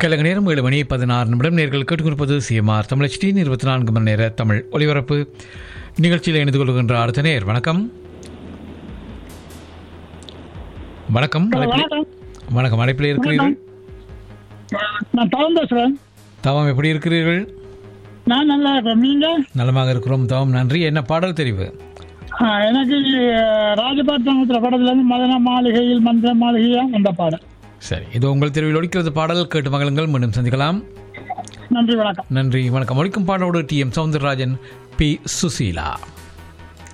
கிழக்கு நேரம் ஏழு மணி பதினாறு நிமிடம் நேர்கள் கேட்டுக்கொடுப்பது சிஎம்ஆர் தமிழ் டி இருபத்தி நான்கு மணி நேர தமிழ் ஒலிபரப்பு நிகழ்ச்சியில் இணைந்து கொள்கின்ற அடுத்த நேர் வணக்கம் வணக்கம் அழைப்பில் வணக்கம் வணக்கம் அழைப்பில் இருக்கிறீர்கள் நான் தவம் பேசுறேன் தவம் எப்படி இருக்கிறீர்கள் நான் நல்லா இருக்கேன் நீங்க நலமாக இருக்கிறோம் தவம் நன்றி என்ன பாடல் தெரிவு ஆ, எனக்கு ராஜபாட்டங்குத்திர படத்துல இருந்து மதன மாளிகையில் மந்திர மாளிகையா அந்த பாடம் சரி இது உங்கள் தெருவில் ஒழிக்கிறது பாடல் கேட்டு மகளுங்கள் மீண்டும் சந்திக்கலாம் நன்றி வணக்கம் நன்றி வணக்கம் ஒழிக்கும் பாடலோடு T M Soundararajan P Susheela